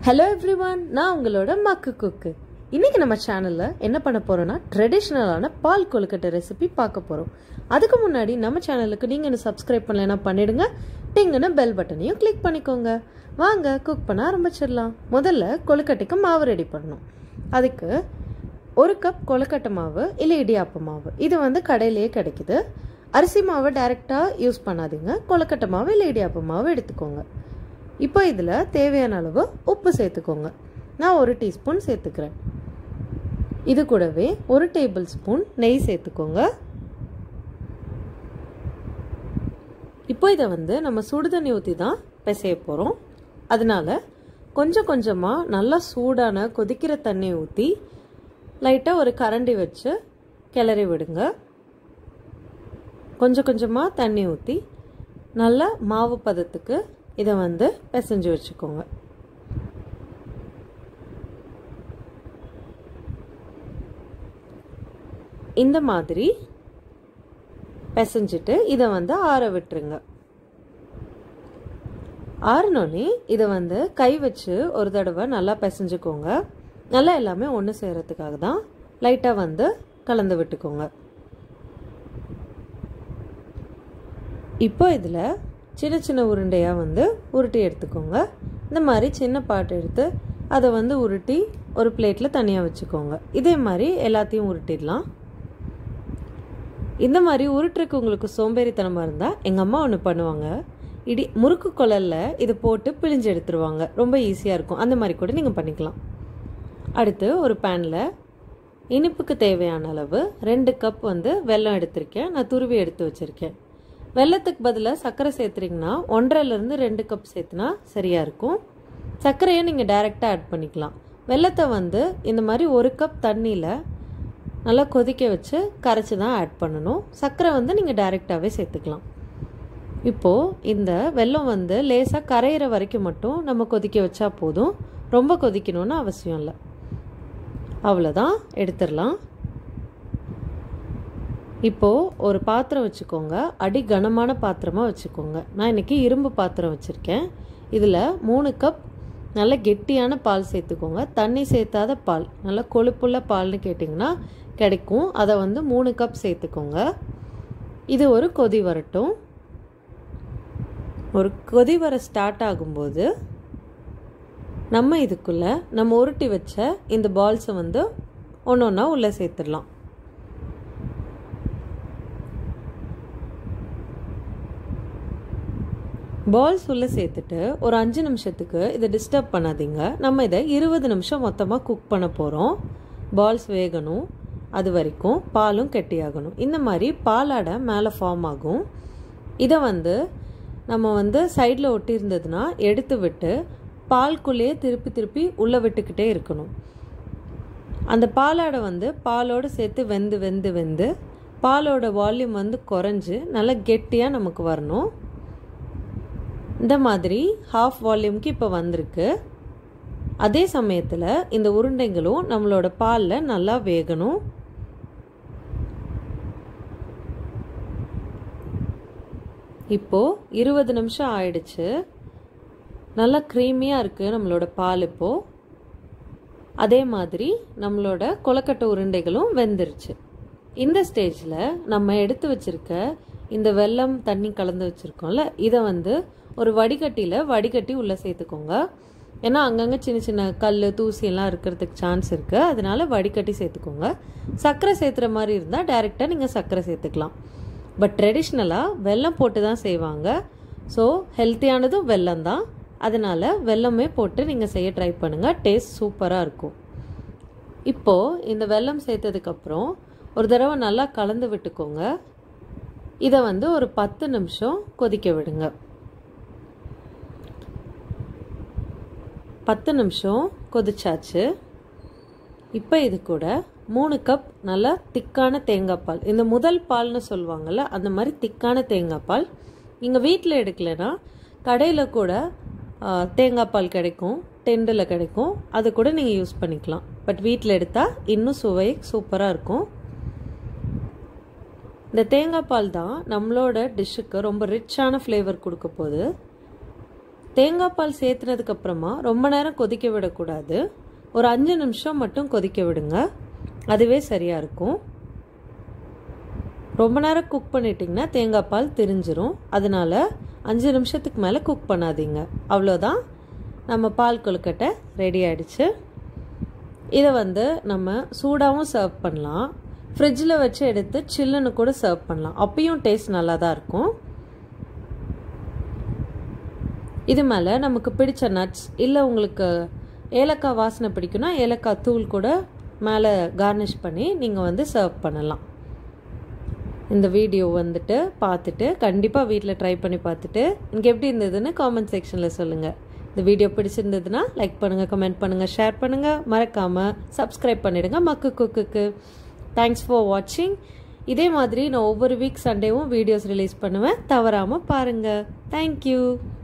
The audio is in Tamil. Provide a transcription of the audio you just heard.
ஹலோ எவ்ரிவான் நான் உங்களோட மக்கு குக்கு இன்னைக்கு நம்ம சேனலில் என்ன பண்ண போறோம்னா ட்ரெடிஷ்னலான பால் கொழுக்கட்டை ரெசிபி பார்க்க போகிறோம் அதுக்கு முன்னாடி நம்ம சேனலுக்கு நீங்கள் இன்னும் சப்ஸ்கிரைப் பண்ணலைன்னா பண்ணிடுங்க டிங்குன்னு பெல் பட்டனையும் கிளிக் பண்ணிக்கோங்க வாங்க குக் பண்ண ஆரம்பிச்சிடலாம் முதல்ல கொழுக்கட்டைக்கு மாவு ரெடி பண்ணணும் அதுக்கு ஒரு கப் கொழுக்கட்டை மாவு இல்லை இடியாப்ப மாவு இது வந்து கடையிலேயே கிடைக்குது அரிசி மாவை டைரெக்டாக யூஸ் பண்ணாதீங்க கொழுக்கட்டை மாவு இல்லை இடியாப்ப மாவு எடுத்துக்கோங்க இப்போ இதில் தேவையான அளவு உப்பு சேர்த்துக்கோங்க நான் ஒரு டீஸ்பூன் சேர்த்துக்கிறேன் இது கூடவே ஒரு டேபிள் ஸ்பூன் நெய் சேர்த்துக்கோங்க இப்போ இதை வந்து நம்ம சுடுதண்ணி ஊற்றி தான் பிசைய போகிறோம் அதனால கொஞ்சம் கொஞ்சமாக நல்லா சூடான கொதிக்கிற தண்ணி ஊற்றி லைட்டாக ஒரு கரண்டி வச்சு கிளறி விடுங்க கொஞ்சம் கொஞ்சமாக தண்ணி ஊற்றி நல்லா மாவு பதத்துக்கு இதை வந்து பிசைஞ்சு வச்சுக்கோங்க இந்த மாதிரி பிசைஞ்சிட்டு இதை வந்து ஆற விட்டுருங்க ஆறினோடனே இதை வந்து கை வச்சு ஒரு தடவை நல்லா பிசைஞ்சுக்கோங்க நல்லா எல்லாமே ஒன்று செய்கிறதுக்காக தான் லைட்டாக வந்து கலந்து விட்டுக்கோங்க இப்போ இதில் சின்ன சின்ன உருண்டையாக வந்து உருட்டி எடுத்துக்கோங்க இந்த மாதிரி சின்ன பாட்டு எடுத்து அதை வந்து உருட்டி ஒரு பிளேட்டில் தனியாக வச்சுக்கோங்க இதே மாதிரி எல்லாத்தையும் உருட்டிடலாம் இந்த மாதிரி உருட்டுறக்கு உங்களுக்கு சோம்பேறித்தனமாக இருந்தால் எங்கள் அம்மா ஒன்று பண்ணுவாங்க இடி முறுக்கு குழலில் இது போட்டு பிழிஞ்சு எடுத்துருவாங்க ரொம்ப ஈஸியாக இருக்கும் அந்த மாதிரி கூட நீங்கள் பண்ணிக்கலாம் அடுத்து ஒரு பேனில் இனிப்புக்கு தேவையான அளவு ரெண்டு கப் வந்து வெல்லம் எடுத்திருக்கேன் நான் துருவி எடுத்து வச்சுருக்கேன் வெள்ளத்துக்கு பதிலாக சர்க்கரை சேர்த்துறீங்கன்னா ஒன்றரைலேருந்து ரெண்டு கப் சேர்த்துனா சரியாக இருக்கும் சர்க்கரையை நீங்கள் டைரெக்டாக ஆட் பண்ணிக்கலாம் வெள்ளத்தை வந்து இந்த மாதிரி ஒரு கப் தண்ணியில் நல்லா கொதிக்க வச்சு கரைச்சி தான் ஆட் பண்ணணும் சர்க்கரை வந்து நீங்கள் டைரெக்டாகவே சேர்த்துக்கலாம் இப்போது இந்த வெல்லம் வந்து லேசாக கரையிற வரைக்கும் மட்டும் நம்ம கொதிக்க வச்சா போதும் ரொம்ப கொதிக்கணும்னு அவசியம் இல்லை அவ்வளோதான் எடுத்துடலாம் இப்போது ஒரு பாத்திரம் வச்சுக்கோங்க அடி கனமான பாத்திரமாக வச்சுக்கோங்க நான் இன்றைக்கி இரும்பு பாத்திரம் வச்சுருக்கேன் இதில் மூணு கப் நல்ல கெட்டியான பால் சேர்த்துக்கோங்க தண்ணி சேர்த்தாத பால் நல்ல கொழுப்புள்ள பால்னு கேட்டிங்கன்னா கிடைக்கும் அதை வந்து மூணு கப் சேர்த்துக்கோங்க இது ஒரு கொதி வரட்டும் ஒரு கொதி வர ஸ்டார்ட் ஆகும்போது நம்ம இதுக்குள்ளே நம்ம உருட்டி வச்ச இந்த பால்ஸை வந்து ஒன்று ஒன்றா உள்ளே சேர்த்துடலாம் பால்ஸ் உள்ளே சேர்த்துட்டு ஒரு அஞ்சு நிமிஷத்துக்கு இதை டிஸ்டர்ப் பண்ணாதீங்க நம்ம இதை இருபது நிமிஷம் மொத்தமாக குக் பண்ண போகிறோம் பால்ஸ் வேகணும் அது வரைக்கும் பாலும் கெட்டியாகணும் இந்த மாதிரி பாலாடை மேலே ஃபார்ம் ஆகும் இதை வந்து நம்ம வந்து சைடில் ஒட்டியிருந்ததுன்னா எடுத்து விட்டு பால்குள்ளேயே திருப்பி திருப்பி உள்ளே விட்டுக்கிட்டே இருக்கணும் அந்த பாலாடை வந்து பாலோடு சேர்த்து வெந்து வெந்து வெந்து பாலோட வால்யூம் வந்து குறைஞ்சு நல்லா கெட்டியாக நமக்கு வரணும் இந்த மாதிரி ஹாஃப் வால்யூம்க்கு இப்போ வந்திருக்கு அதே சமயத்தில் இந்த உருண்டைங்களும் நம்மளோட பாலில் நல்லா வேகணும் இப்போது இருபது நிமிஷம் ஆயிடுச்சு நல்லா க்ரீமியாக இருக்குது நம்மளோட பால் இப்போது அதே மாதிரி நம்மளோட கொலக்கட்டை உருண்டைகளும் வெந்துருச்சு இந்த ஸ்டேஜில் நம்ம எடுத்து வச்சுருக்க இந்த வெல்லம் தண்ணி கலந்து வச்சுருக்கோம்ல இதை வந்து ஒரு வடிகட்டியில் வடிகட்டி உள்ளே சேர்த்துக்கோங்க ஏன்னா அங்கங்கே சின்ன சின்ன கல் தூசி எல்லாம் இருக்கிறதுக்கு சான்ஸ் இருக்குது அதனால வடிகட்டி சேர்த்துக்கோங்க சர்க்கரை சேர்த்துற மாதிரி இருந்தால் டைரெக்டாக நீங்கள் சர்க்கரை சேர்த்துக்கலாம் பட் ட்ரெடிஷ்னலாக வெல்லம் போட்டு தான் செய்வாங்க ஸோ ஹெல்த்தியானதும் வெல்லம் தான் அதனால் வெல்லமே போட்டு நீங்கள் செய்ய ட்ரை பண்ணுங்கள் டேஸ்ட் சூப்பராக இருக்கும் இப்போது இந்த வெல்லம் சேர்த்ததுக்கப்புறம் ஒரு தடவை நல்லா கலந்து விட்டுக்கோங்க இதை வந்து ஒரு பத்து நிமிஷம் கொதிக்க விடுங்க பத்து நிமிஷம் கொதிச்சாச்சு இப்போ இது கூட மூணு கப் நல்லா திக்கான தேங்காய் பால் இந்த முதல் பால்னு சொல்லுவாங்கள்ல அந்த மாதிரி திக்கான தேங்காய் பால் நீங்கள் வீட்டில் எடுக்கலைன்னா கடையில் கூட தேங்காய் பால் கிடைக்கும் டெண்டில் கிடைக்கும் அது கூட நீங்கள் யூஸ் பண்ணிக்கலாம் பட் வீட்டில் எடுத்தால் இன்னும் சுவை சூப்பராக இருக்கும் இந்த தேங்காய் பால் தான் நம்மளோட டிஷ்ஷுக்கு ரொம்ப ரிச்சான ஃப்ளேவர் கொடுக்க போகுது தேங்காய் பால் சேர்த்துனதுக்கு அப்புறமா ரொம்ப நேரம் கொதிக்க விடக்கூடாது ஒரு அஞ்சு நிமிஷம் மட்டும் கொதிக்க விடுங்க அதுவே சரியாக இருக்கும் ரொம்ப நேரம் குக் பண்ணிட்டிங்கன்னா தேங்காய் பால் திரிஞ்சிரும் அதனால அஞ்சு நிமிஷத்துக்கு மேலே குக் பண்ணாதீங்க அவ்வளோதான் நம்ம பால் கொழுக்கட்டை ரெடி ஆயிடுச்சு இதை வந்து நம்ம சூடாகவும் சர்வ் பண்ணலாம் ஃப்ரிட்ஜில் வச்சு எடுத்து சில்லுன்னு கூட சர்வ் பண்ணலாம் அப்பயும் டேஸ்ட் நல்லா தான் இருக்கும் இது மேலே நமக்கு பிடிச்ச நட்ஸ் இல்லை உங்களுக்கு ஏலக்காய் வாசனை பிடிக்குன்னா ஏலக்காய் தூள் கூட மேலே கார்னிஷ் பண்ணி நீங்கள் வந்து சர்வ் பண்ணலாம் இந்த வீடியோ வந்துட்டு பார்த்துட்டு கண்டிப்பாக வீட்டில் ட்ரை பண்ணி பார்த்துட்டு எனக்கு எப்படி இருந்ததுன்னு காமெண்ட் செக்ஷனில் சொல்லுங்கள் இந்த வீடியோ பிடிச்சிருந்ததுன்னா லைக் பண்ணுங்கள் கமெண்ட் பண்ணுங்கள் ஷேர் பண்ணுங்கள் மறக்காமல் சப்ஸ்கிரைப் பண்ணிடுங்க மக்கு குக்குக்கு தேங்க்ஸ் ஃபார் வாட்சிங் இதே மாதிரி நான் ஒவ்வொரு வீக் சண்டேவும் வீடியோஸ் ரிலீஸ் பண்ணுவேன் தவறாமல் பாருங்கள் தேங்க்யூ